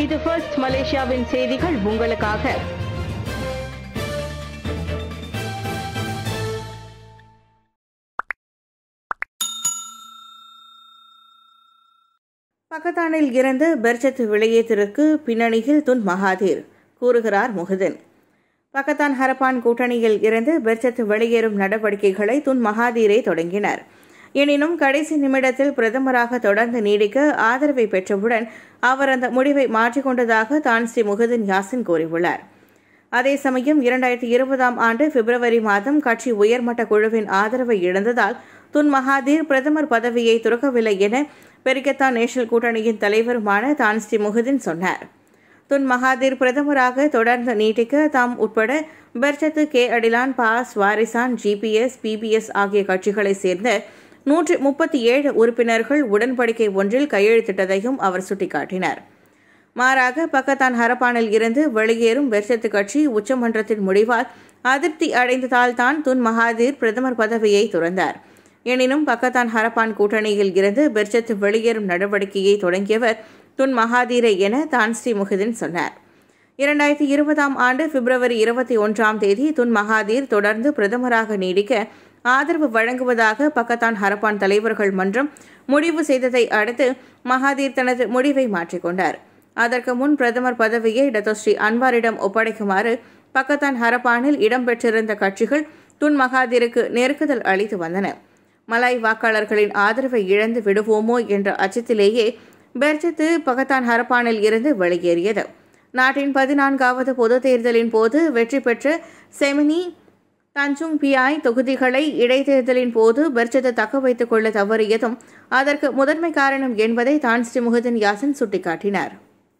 இது ஃபர்ஸ்ட் மலேசியாவின் செய்திகள் உங்களுக்காக பக்கத்தானில் இருந்து பெர்ஜத் வெளியேற்றத்திற்கு பின்னணியில் துன் மகாதீர் கூறுகிறார் முகுதன் பக்கத்தான் ஹரப்பான் கூட்டணியில் இருந்து பெர்ஜத் வெளியேறும் நடவடிக்கைகளை துன் மகாதீரே தொடங்கினார் எனினும் கடைசி நிமிடத்தில் பிரதமராக தொடர்ந்து நீடிக்க ஆதரவை பெற்றவுடன் அவர் அந்த முடிவை மாற்றிக்கொண்டதாக தான் ஸ்ரீ முகதின் யாசின் கூறியுள்ளார் அதே சமயம் இரண்டாயிரத்தி இருபதாம் ஆண்டு பிப்ரவரி மாதம் கட்சி உயர்மட்ட குழுவின் ஆதரவை இழந்ததால் துன் மகாதீர் பிரதமர் பதவியை துறக்கவில்லை என பெரிகத்தான் நேஷனல் கூட்டணியின் தலைவருமான தான் ஸ்ரீ முகதின் சொன்னார் துன் மகாதீர் பிரதமராக தொடர்ந்து நீட்டிக்க தாம் உட்பட Bersatu Keadilan PAS Warisan GPS PBS ஆகிய கட்சிகளைச் சேர்ந்த நூற்றி முப்பத்தி ஏழு உறுப்பினர்கள் உடன்படிக்கை ஒன்றில் கையெழுத்திட்டதையும் அவர் சுட்டிக்காட்டினார் மாறாக பக்கத்தான் ஹரப்பானில் இருந்து வெளியேறும் பெர்சத்து கட்சி உச்சமன்றத்தின் முடிவால் அதிருப்தி அடைந்ததால் தான் துன் மகாதீர் பிரதமர் பதவியை துறந்தார் எனினும் பக்கத்தான் ஹரப்பான் கூட்டணியில் இருந்து பெர்சத் வெளியேறும் நடவடிக்கையை தொடங்கியவர் துன் மகாதீரை என தான் ஸ்ரீ முஹிதீன் சொன்னார் இரண்டாயிரத்தி இருபதாம் ஆண்டு பிப்ரவரி இருபத்தி ஒன்றாம் தேதி துன் மகாதீர் தொடர்ந்து பிரதமராக நீடிக்க ஆதரவு வழங்குவதாக பக்கத்தான் ஹரப்பான் தலைவர்கள் மன்றம் முடிவு செய்ததை அடுத்து மகாதீர் தனது முடிவை மாற்றிக்கொண்டார் அதற்கு முன் பிரதமர் பதவியை டத்தோஸ்ரீ அன்வாரிடம் ஒப்படைக்குமாறு பக்கத்தான் ஹரப்பானில் இடம்பெற்றிருந்த கட்சிகள் துன் மகாதீருக்கு நெருக்குதல் அளித்து வந்தன மலாய் வாக்காளர்களின் ஆதரவை இழந்து விடுவோமோ என்ற அச்சத்திலேயே பெர்ஜத்து பகத்தான் ஹரப்பானில் இருந்து வெளியேறியது நாட்டின் பதினான்காவது பொதுத் தேர்தலின் போது வெற்றி பெற்ற செமினி தஞ்சுங் பியாய் தொகுதிகளை இடைத்தேர்தலின் போது பெர்ஜத்து தக்க வைத்துக் கொள்ள தவறியதும் அதற்கு முதன்மை காரணம் என்பதை தான் ஸ்ரீ முகதன் யாசின் சுட்டிக்காட்டினார்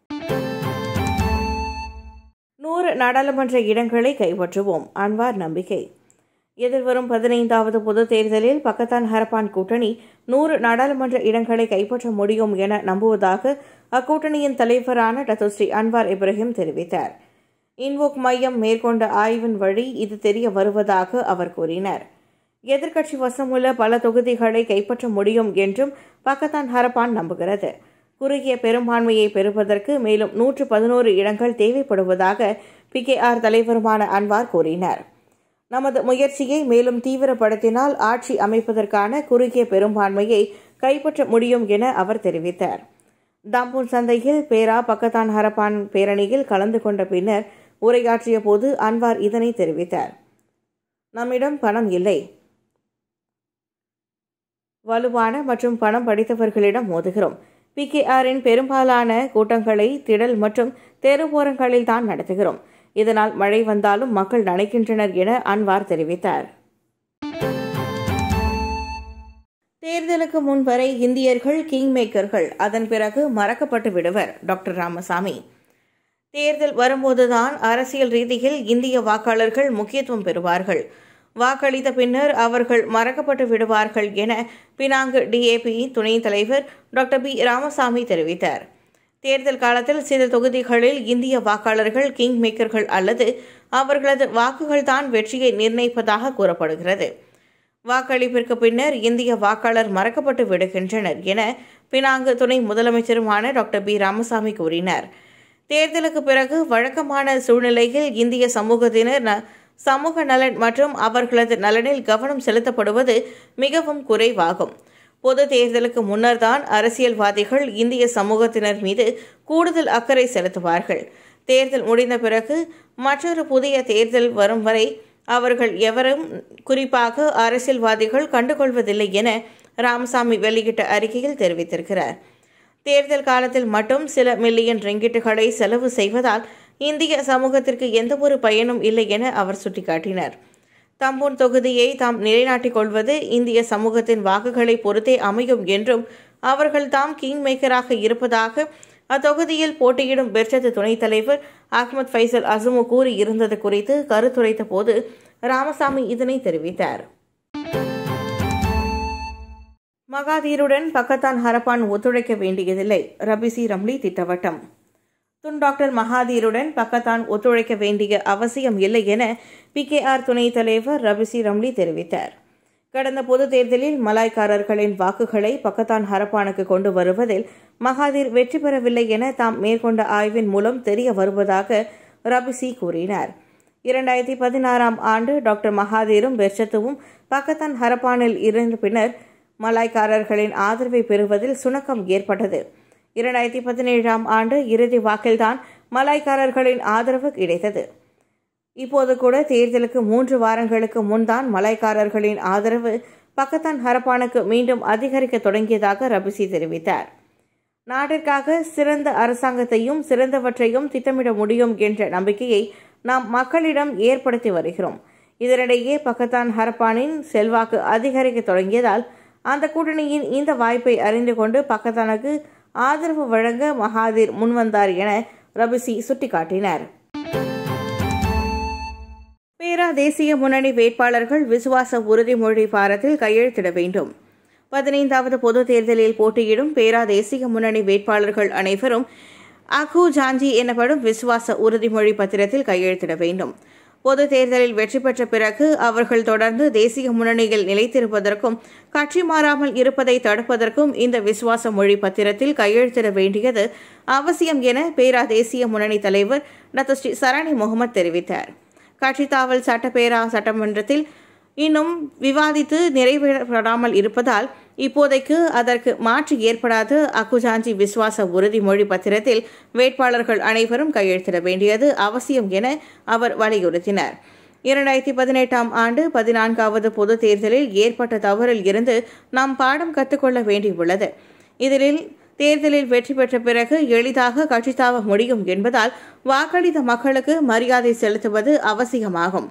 நூறு நாடாளுமன்ற இடங்களை கைப்பற்றுவோம் அன்வார் நம்பிக்கை எதிர்வரும் பதினைந்தாவது பொதுத் தேர்தலில் பக்கத்தான் ஹரப்பான் கூட்டணி நூறு நாடாளுமன்ற இடங்களை கைப்பற்ற முடியும் என நம்புவதாக அக்கூட்டணியின் தலைவரான டத்தோஸ்ரீ அன்வார் இப்ராஹிம் தெரிவித்தார் இன்வோக் மையம் மேற்கொண்ட ஆய்வின் வழி இது தெரிய வருவதாக அவர் கூறினார் எதிர்க்கட்சி வசமுள்ள பல தொகுதிகளை கைப்பற்ற முடியும் என்றும் பக்கத்தான் ஹரப்பான் நம்புகிறது குறுகிய பெரும்பான்மையை பெறுவதற்கு மேலும் நூற்று பதினோரு இடங்கள் தேவைப்படுவதாக பிகேஆர் தலைவருமான அன்வார் கூறினார் நமது முயற்சியை மேலும் தீவிரப்படுத்தினால் ஆட்சி அமைப்பதற்கான குறுகிய பெரும்பான்மையை கைப்பற்ற முடியும் என அவர் தெரிவித்தார் தாம்பூர் சந்தையில் பேரா பக்கத்தான் ஹரப்பான் பேரணியில் கலந்து கொண்ட பின்னர் உரையாற்றிய போது அன்வார் இதனை தெரிவித்தார் நம்மிடம் பணம் இல்லை வலுவான மற்றும் பணம் படித்தவர்களிடம் மோதுகிறோம் பிகேஆரின் பெரும்பாலான கூட்டங்களை திடல் மற்றும் தெருவோரங்களில் தான் நடத்துகிறோம் இதனால் மழை வந்தாலும் மக்கள் நனைக்கின்றனர் என அன்வார் தெரிவித்தார் தேர்தலுக்கு முன் வரை இந்தியர்கள் கிங் மேக்கர்கள் அதன் பிறகு மறக்கப்பட்டு விடுவர் டாக்டர் ராமசாமி தேர்தல் வரும்போதுதான் அரசியல் ரீதியில் இந்திய வாக்காளர்கள் முக்கியத்துவம் பெறுவார்கள் வாக்களித்த பின்னர் அவர்கள் மறக்கப்பட்டு விடுவார்கள் என பினாங்கு டிஏபி துணைத் தலைவர் டாக்டர் பி ராமசாமி தெரிவித்தார் தேர்தல் காலத்தில் சில தொகுதிகளில் இந்திய வாக்காளர்கள் கிங் மேக்கர்கள் அல்லது அவர்களது வாக்குகள் தான் வெற்றியை நிர்ணயிப்பதாக கூறப்படுகிறது வாக்களிப்பிற்கு பின்னர் இந்திய வாக்காளர் மறக்கப்பட்டு விடுகின்றனர் என பினாங்கு துணை முதலமைச்சருமான டாக்டர் பி ராமசாமி கூறினார் தேர்தலுக்கு பிறகு வழக்கமான சூழ்நிலையில் இந்திய சமூகத்தினர் சமூக நலன் மற்றும் அவர்களது நலனில் கவனம் செலுத்தப்படுவது மிகவும் குறைவாகும் பொது தேர்தலுக்கு முன்னர் தான் அரசியல்வாதிகள் இந்திய சமூகத்தினர் மீது கூடுதல் அக்கறை செலுத்துவார்கள் தேர்தல் முடிந்த பிறகு மற்றொரு புதிய தேர்தல் வரும் வரை அவர்கள் எவரும் குறிப்பாக அரசியல்வாதிகள் கண்டுகொள்வதில்லை என ராமசாமி வெளியிட்ட அறிக்கையில் தெரிவித்திருக்கிறார் தேர்தல் காலத்தில் மட்டும் சில மில்லியன் ரிங்கிட்டுகளை செலவு செய்வதால் இந்திய சமூகத்திற்கு எந்தவொரு பயனும் இல்லை என அவர் சுட்டிக்காட்டினார் தம்பூன் தொகுதியை தாம் நிலைநாட்டிக் கொள்வது இந்திய சமூகத்தின் வாக்குகளை பொறுத்தே அமையும் என்றும் அவர்கள் தாம் கிங் மேக்கராக இருப்பதாக அத்தொகுதியில் போட்டியிடும் பெர்ச்சத்து துணைத் தலைவர் அகமது ஃபைசல் அசுமு கூறியிருந்தது குறித்து கருத்துரைத்த போது ராமசாமி இதனை தெரிவித்தார் மகாதீருடன் பக்கத்தான் ஹரப்பான் ஒத்துழைக்க வேண்டியதில்லை ரபிசி ரம்லி திட்டவட்டம் துன் டாக்டர் மகாதீருடன் பக்கத்தான் ஒத்துழைக்க வேண்டிய அவசியம் இல்லை என பிகேஆர் துணைத் தலைவர் ரபிசி ரம்லி தெரிவித்தார் கடந்த பொது தேர்தலில் மலாய்க்காரர்களின் வாக்குகளை பக்கத்தான் ஹரப்பானுக்கு கொண்டு வருவதில் மகாதீர் வெற்றி பெறவில்லை என தாம் மேற்கொண்ட ஆய்வின் மூலம் தெரிய வருவதாக ரபிசி கூறினார் இரண்டாயிரத்தி பதினாறாம் ஆண்டு டாக்டர் மகாதீரும் பெர்ச்சத்துவும் பக்கத்தான் ஹரப்பானில் இருந்த பின்னர் மலாய்க்காரர்களின் ஆதரவை பெறுவதில் சுணக்கம் ஏற்பட்டது இரண்டாயிரத்தி பதினேழாம் ஆண்டு இறுதி வாக்கில்தான் மலாய்க்காரர்களின் ஆதரவு கிடைத்தது இப்போது கூட தேர்தலுக்கு மூன்று வாரங்களுக்கு முன்தான் மலாய்க்காரர்களின் ஆதரவு பக்கத்தான் ஹரப்பானுக்கு மீண்டும் அதிகரிக்க தொடங்கியதாக ரபிசி தெரிவித்தார் நாட்டிற்காக சிறந்த அரசாங்கத்தையும் சிறந்தவற்றையும் திட்டமிட முடியும் என்ற நம்பிக்கையை நாம் மக்களிடம் ஏற்படுத்தி வருகிறோம் இதனிடையே பக்கத்தான் ஹரப்பானின் செல்வாக்கு அதிகரிக்க தொடங்கியதால் அந்த கூட்டணியின் இந்த வாய்ப்பை அறிந்து கொண்டு பக்கத்தானுக்கு ஆதரவு வழங்க மகாதீர் முன்வந்தார் என ரபிசி சுட்டிக்காட்டினார் பேரா தேசிய முன்னணி வேட்பாளர்கள் விசுவாச உறுதிமொழி பாரத்தில் கையெழுத்திட வேண்டும் பதினைந்தாவது பொது தேர்தலில் போட்டியிடும் பேரா தேசிய முன்னணி வேட்பாளர்கள் அனைவரும் அகு ஜாஞ்சி எனப்படும் விசுவாச உறுதிமொழி பத்திரத்தில் கையெழுத்திட வேண்டும் பொது தேர்தலில் வெற்றி பெற்ற பிறகு அவர்கள் தொடர்ந்து தேசிய முன்னணியில் நிலைத்திருப்பதற்கும் கட்சி மாறாமல் இருப்பதை தடுப்பதற்கும் இந்த விசுவாச மொழி பத்திரத்தில் கையெழுத்திட வேண்டியது அவசியம் என பேரா தேசிய முன்னணி தலைவர் டாக்டர் ஸ்ரீ சரணி முகமது தெரிவித்தார் கட்சி தாவல் சட்டப்பேரா சட்டமன்றத்தில் இன்னும் விவாதித்து நிறைவேறப்படாமல் இருப்பதால் இப்போதைக்கு அதற்கு மாற்று ஏற்படாத அக்குஜாஞ்சி விசுவாச உறுதிமொழி பத்திரத்தில் வேட்பாளர்கள் அனைவரும் கையெழுத்திட வேண்டியது அவசியம் என அவர் வலியுறுத்தினார் இரண்டாயிரத்தி பதினெட்டாம் ஆண்டு பதினான்காவது பொது தேர்தலில் ஏற்பட்ட தவறில் இருந்து நாம் பாடம் கற்றுக்கொள்ள வேண்டியுள்ளது இதில் தேர்தலில் வெற்றி பெற்ற பிறகு எளிதாக கட்சித்தாவ முடியும் என்பதால் வாக்களித்த மக்களுக்கு மரியாதை செலுத்துவது அவசியமாகும்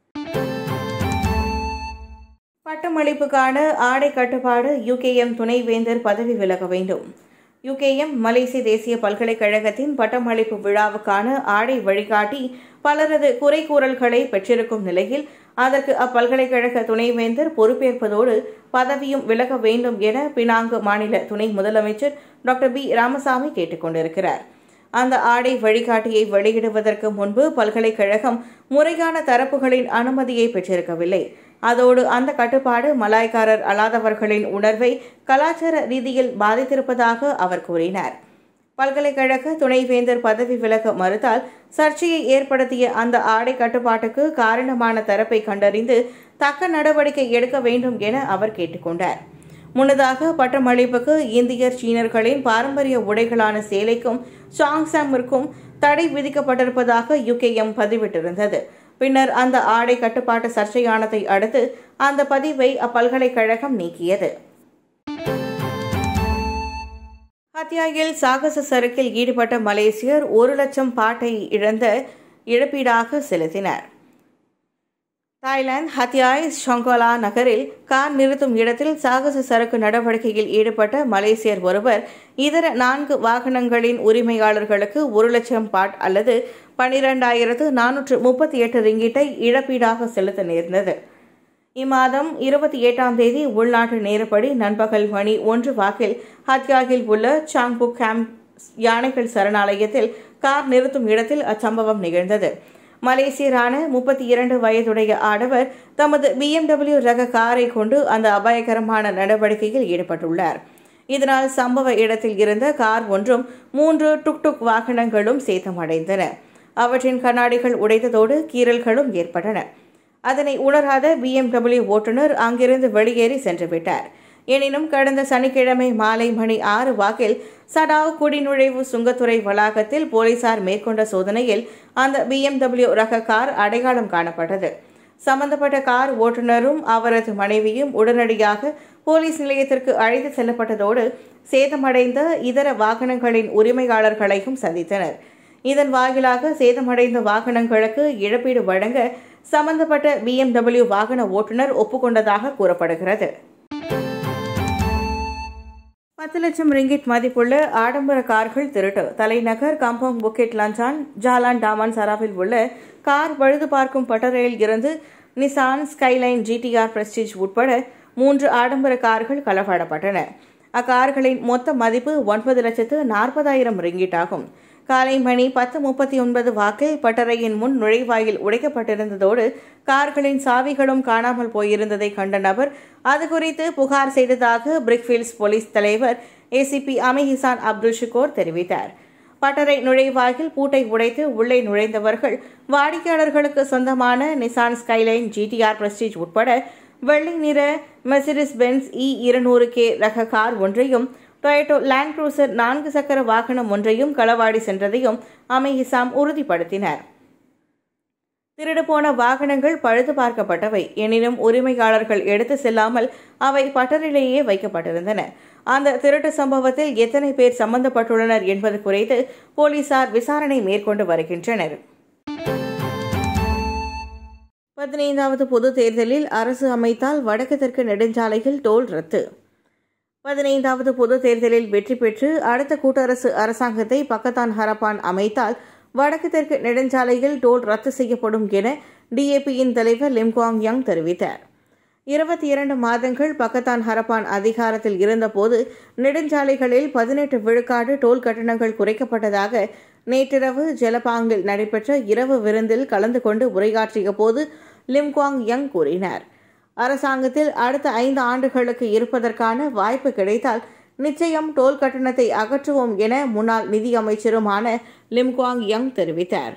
பட்டமளிப்புக்கான ஆடை கட்டுப்பாடு யுகேஎம் துணைவேந்தர் பதவி விலக வேண்டும் யுகேஎம் மலேசிய தேசிய பல்கலைக்கழகத்தின் பட்டமளிப்பு விழாவுக்கான ஆடை வழிகாட்டி பலரது குறை கூறல்களை பெற்றிருக்கும் நிலையில் அதற்கு அப்பல்கலைக்கழக துணைவேந்தர் பொறுப்பேற்பதோடு பதவியும் விலக வேண்டும் என பினாங்கு மாநில துணை முதலமைச்சர் டாக்டர் பி ராமசாமி கேட்டுக்கொண்டிருக்கிறார் அந்த ஆடை வழிகாட்டியை வெளியிடுவதற்கு முன்பு பல்கலைக்கழகம் முறையான தரப்புகளின் அனுமதியை பெற்றிருக்கவில்லை அதோடு அந்த கட்டுப்பாடு மலாய்க்காரர் அல்லாதவர்களின் உணர்வை கலாச்சார ரீதியில் பாதித்திருப்பதாக அவர் கூறினார் பல்கலைக்கழக துணைவேந்தர் பதவி விலக மறுத்தால் சர்ச்சையை ஏற்படுத்திய அந்த ஆடை கட்டுப்பாட்டுக்கு காரணமான தரப்பை கண்டறிந்து தக்க நடவடிக்கை எடுக்க வேண்டும் என அவர் கேட்டுக்கொண்டார் முன்னதாக பட்டமளிப்புக்கு இந்தியர் சீனர்களின் பாரம்பரிய உடைகளான சேலைக்கும் சாங்சாமிற்கும் தடை விதிக்கப்பட்டிருப்பதாக யுகேஎம் பதிவிட்டிருந்தது பின்னர் அந்த ஆடை கட்டுப்பாட்டு சர்ச்சையானதை அடுத்து அந்த பதிவை அப்பல்கலைக்கழகம் நீக்கியது ஹத்தியாயில் சாகச சறுக்கில் ஈடுபட்ட மலேசியர் ஒரு லட்சம் பாட்டை இழந்த இழப்பீடாக செலுத்தினர் தாய்லாந்து ஹத்தியாய் ஷொங்கோலா நகரில் கார் நிறுத்தும் இடத்தில் சாகச சரக்கு நடவடிக்கையில் ஈடுபட்ட மலேசியர் ஒருவர் இதர நான்கு வாகனங்களின் உரிமையாளர்களுக்கு ஒரு லட்சம் பாட் அல்லது பனிரெண்டாயிரத்து நானூற்று முப்பத்தி எட்டு ரிங்கிட்டை இழப்பீடாக செலுத்த நேர்ந்தது இம்மாதம் இருபத்தி எட்டாம் தேதி உள்நாட்டு நேரப்படி நண்பகல் மணி ஒன்று வாக்கில் ஹத்யாகில் உள்ள சாங்புக் கேம்ப் யானைகள் சரணாலயத்தில் கார் நிறுத்தும் இடத்தில் அச்சம்பவம் நிகழ்ந்தது மலேசியரான முப்பத்தி இரண்டு வயதுடைய ஆடவர் தமது பிஎம்டபிள்யூ ரக காரை கொண்டு அந்த அபாயகரமான நடவடிக்கையில் ஈடுபட்டுள்ளார் இதனால் சம்பவ இடத்தில் இருந்த கார் ஒன்றும் மூன்று டுக் டுக் வாகனங்களும் சேதமடைந்தன அவற்றின் கண்ணாடிகள் உடைத்ததோடு கீறல்களும் ஏற்பட்டன அதனை உணராத பிஎம்டபிள்யூ ஓட்டுநர் அங்கிருந்து வெளியேறி சென்றுவிட்டார் எனினும் கடந்த சனிக்கிழமை மாலை மணி ஆறு வாக்கில் சடாவ் குடிநுழைவு சுங்கத்துறை வளாகத்தில் போலீசார் மேற்கொண்ட சோதனையில் அந்த பிஎம்டபிள்யூ ரக கார் அடையாளம் காணப்பட்டது சம்பந்தப்பட்ட கார் ஓட்டுநரும் அவரது மனைவியும் உடனடியாக போலீஸ் நிலையத்திற்கு அழைத்து செல்லப்பட்டதோடு சேதமடைந்த இதர வாகனங்களின் உரிமையாளர்களையும் சந்தித்தனர் இதன் வாயிலாக சேதமடைந்த வாகனங்களுக்கு இழப்பீடு வழங்க சம்பந்தப்பட்ட பிஎம்டபிள்யூ வாகன ஓட்டுநர் ஒப்புக்கொண்டதாக கூறப்படுகிறது பத்து லட்சம் ரிங்கிட் மதிப்புள்ள ஆடம்பர கார்கள் திருட்டு தலைநகர் கம்போங் புக்கெட் லஞ்சான் ஜாலான் டாமான் சராவில் உள்ள கார் பழுது பார்க்கும் பட்டறையில் இருந்து நிசான் ஸ்கைலைன் ஜிடிஆர் பிரஸ்டீஜ் உட்பட மூன்று ஆடம்பர கார்கள் களவாடப்பட்டன அக்கார்களின் மொத்த மதிப்பு ஒன்பது லட்சத்து நாற்பதாயிரம் ரிங்கிட் ஆகும் காலை மணி பத்து முப்பத்தி ஒன்பது வாக்கில் பட்டறையின் முன் நுழைவாயில் உடைக்கப்பட்டிருந்ததோடு கார்களின் சாவிகளும் காணாமல் போயிருந்ததை கண்ட நபர் அது குறித்து புகார் செய்ததாக பிரிக்ஃபீல்ட்ஸ் போலீஸ் தலைவர் ஏசிபி அமிஹிசான் அப்துல் ஷுகோர் தெரிவித்தார் பட்டறை நுழைவாயில் பூட்டை உடைத்து உள்ளே நுழைந்தவர்கள் வாடிக்கையாளர்களுக்கு சொந்தமான நிசான் ஸ்கைலைன் ஜிடிஆர் பிரஸ்டீஜ் உட்பட வெள்ளை நிற மெர்சிடிஸ் பென்ஸ் இ இருநூறு கே ரக கார் ஒன்றையும் டொயட்டோ லேண்ட் குரூசர் நான்கு சக்கர வாகனம் ஒன்றையும் களவாடி சென்றதையும் அமிஹிசாம் உறுதிப்படுத்தினார் திருடு போன வாகனங்கள் பழுது பார்க்கப்பட்டவை எனினும் உரிமையாளர்கள் எடுத்து செல்லாமல் அவை பட்டரிலேயே வைக்கப்பட்டிருந்தன அந்த திருட்டு சம்பவத்தில் எத்தனை பேர் சம்பந்தப்பட்டுள்ளனர் என்பது குறித்து போலீசார் விசாரணை மேற்கொண்டு வருகின்றனர் பதினைந்தாவது பொது தேர்தலில் அரசு அமைத்தால் வடக்கு தெற்கு நெடுஞ்சாலையில் டோல் ரத்து பதினைந்தாவது பொது தேர்தலில் வெற்றி பெற்று அடுத்த கூட்டரசு அரசாங்கத்தை பக்கத்தான் ஹரப்பான் அமைத்தால் வடக்கு தெற்கு நெடுஞ்சாலையில் டோல் ரத்து செய்யப்படும் என டிஏபியின் தலைவர் லிம்குவாங் யங் தெரிவித்தார் இருபத்தி இரண்டு மாதங்கள் பக்கத்தான் ஹரப்பான் அதிகாரத்தில் இருந்தபோது நெடுஞ்சாலைகளில் பதினெட்டு விழுக்காடு டோல் கட்டணங்கள் குறைக்கப்பட்டதாக நேற்றிரவு ஜலபாங்கில் நடைபெற்ற இரவு விருந்தில் கலந்து கொண்டு உரையாற்றிய போது லிம்குவாங் யங் கூறினார் அரசாங்கத்தில் அடுத்த ஐந்து ஆண்டுகளுக்கு இருப்பதற்கான வாய்ப்பு கிடைத்தால் நிச்சயம் டோல் கட்டணத்தை அகற்றுவோம் என முன்னாள் நிதியமைச்சருமான லிம்குவாங் யங் தெரிவித்தார்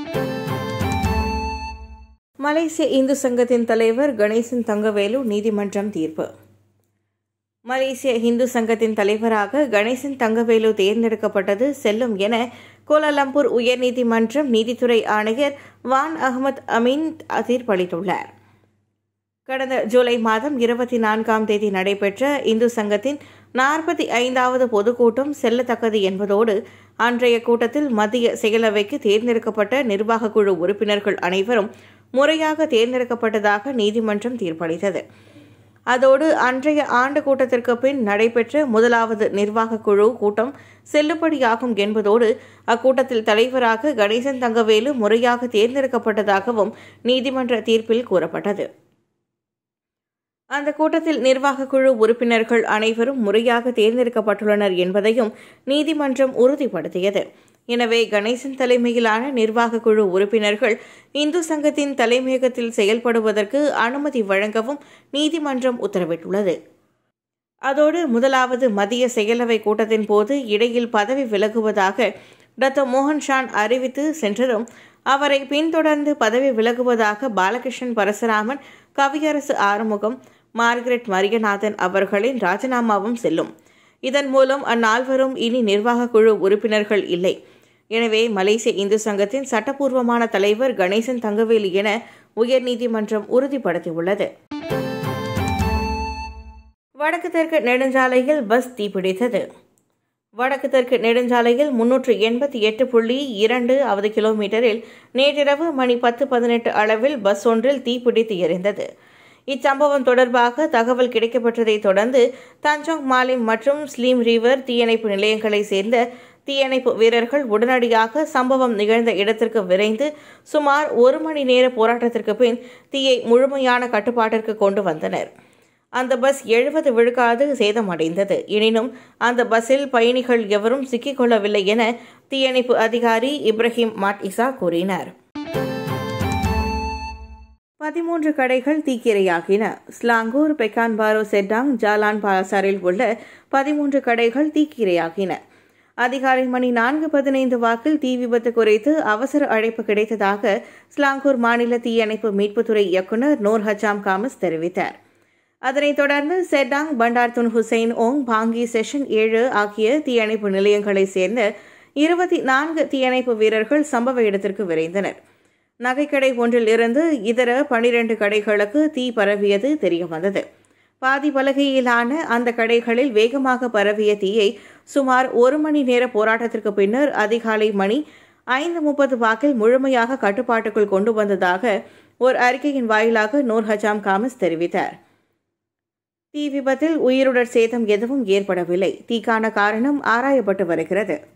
மலேசிய இந்து சங்கத்தின் தலைவர் கணேசன் தங்கவேலு நீதிமன்றம் தீர்ப்பு மலேசிய இந்து சங்கத்தின் தலைவராக கணேசன் தங்கவேலு தேர்ந்தெடுக்கப்பட்டது செல்லும் என கோலாலம்பூர் உயர்நீதிமன்றம் நீதித்துறை ஆணையர் வான் அகமது அமீன் தீர்ப்பளித்துள்ளார் கடந்த ஜூலை மாதம் இருபத்தி நான்காம் தேதி நடைபெற்ற இந்து சங்கத்தின் நாற்பத்தி ஐந்தாவது பொதுக்கூட்டம் செல்லத்தக்கது என்பதோடு அன்றைய கூட்டத்தில் மத்திய செயலவைக்கு தேர்ந்தெடுக்கப்பட்ட நிர்வாக குழு உறுப்பினர்கள் அனைவரும் முறையாக தேர்ந்தெடுக்கப்பட்டதாக நீதிமன்றம் தீர்ப்பளித்தது அதோடு அன்றைய ஆண்டு கூட்டத்திற்கு பின் நடைபெற்ற முதலாவது நிர்வாக குழு கூட்டம் செல்லுபடியாகும் என்பதோடு அக்கூட்டத்தில் தலைவராக கணேசன் தங்கவேலு முறையாக தேர்ந்தெடுக்கப்பட்டதாகவும் நீதிமன்ற தீர்ப்பில் கூறப்பட்டது அந்த கூட்டத்தில் நிர்வாக குழு உறுப்பினர்கள் அனைவரும் முறையாக தேர்ந்தெடுக்கப்பட்டுள்ளனர் என்பதையும் நீதிமன்றம் உறுதிப்படுத்தியது எனவே கணேசன் தலைமையிலான நிர்வாக குழு உறுப்பினர்கள் இந்து சங்கத்தின் தலைமையகத்தில் செயல்படுவதற்கு அனுமதி வழங்கவும் நீதிமன்றம் உத்தரவிட்டுள்ளது அதோடு முதலாவது மத்திய செயலவை கூட்டத்தின் போது இடையில் பதவி விலகுவதாக டாக்டர் மோகன் ஷான் அறிவித்து சென்றதும் அவரை பின்தொடர்ந்து பதவி விலகுவதாக பாலகிருஷ்ணன் பரசுராமன் கவியரசு ஆறுமுகம் மார்கரெட் மரியநாதன் அவர்களின் ராஜினாமாவும் செல்லும் இதன் மூலம் அந்நால்வரும் இனி நிர்வாக குழு உறுப்பினர்கள் இல்லை எனவே மலேசிய இந்து சங்கத்தின் சட்டப்பூர்வமான தலைவர் கணேசன் தங்கவேலு என உயர்நீதிமன்றம் உறுதிப்படுத்தியுள்ளது வடக்கு தெற்கு நெடுஞ்சாலையில் பஸ் தீப்பிடித்தது வடக்கு தெற்கு நெடுஞ்சாலையில் முன்னூற்று எண்பத்தி எட்டு புள்ளி இரண்டு அவது கிலோமீட்டரில் நேற்றிரவு மணி பத்து பதினெட்டு அளவில் பஸ் ஒன்றில் தீப்பிடித்து எரிந்தது இச்சம்பவம் தொடர்பாக தகவல் கிடைக்கப்பட்டதை தொடர்ந்து தஞ்சோங் மாலிம் மற்றும் ஸ்லீம் ரிவர் தீயணைப்பு நிலையங்களை சேர்ந்த தீயணைப்பு வீரர்கள் உடனடியாக சம்பவம் நிகழ்ந்த இடத்திற்கு விரைந்து சுமார் ஒரு மணி நேர போராட்டத்திற்கு பின் தீயை முழுமையான கட்டுப்பாட்டிற்கு கொண்டு வந்தனர் அந்த பஸ் எழுபது விழுக்காது சேதமடைந்தது எனினும் அந்த பஸ்ஸில் பயணிகள் எவரும் சிக்கிக்கொள்ளவில்லை என தீயணைப்பு அதிகாரி இப்ராஹிம் மாட் இசா கூறினார் பதிமூன்று கடைகள் தீக்கிரையாகின ஸ்லாங்கூர் பெக்கான்பாரோ செட்டாங் ஜாலான் பாலாசாரில் உள்ள பதிமூன்று கடைகள் தீக்கிரையாகின அதிகாலை மணி நான்கு பதினைந்து வாக்கில் தீ விபத்து குறித்து அவசர அழைப்பு கிடைத்ததாக ஸ்லாங்கூர் மாநில தீயணைப்பு மீட்புத்துறை இயக்குநர் நூர் ஹஜாம் காமஸ் தெரிவித்தார் அதனைத் தொடர்ந்து செட்டாங் பண்டார்துன் ஹுசைன் ஓங் பாங்கி செஷன் ஏழு ஆகிய தீயணைப்பு நிலையங்களைச் சேர்ந்த இருபத்தி நான்கு தீயணைப்பு வீரர்கள் சம்பவ இடத்திற்கு விரைந்தனர் நகைக்கடை ஒன்றில் இருந்து இதர பனிரெண்டு கடைகளுக்கு தீ பரவியது தெரியவந்தது பாதி பலகையிலான அந்த கடைகளில் வேகமாக பரவிய தீயை சுமார் ஒரு மணி நேர போராட்டத்திற்கு பின்னர் அதிகாலை மணி ஐந்து முப்பது வாக்கில் முழுமையாக கட்டுப்பாட்டுக்குள் கொண்டு வந்ததாக ஒரு அறிக்கையின் வாயிலாக நூர் ஹஜாம் காமஸ் தெரிவித்தார் தீ விபத்தில் உயிருடற் சேதம் எதுவும் ஏற்படவில்லை தீக்கான காரணம் ஆராயப்பட்டு வருகிறது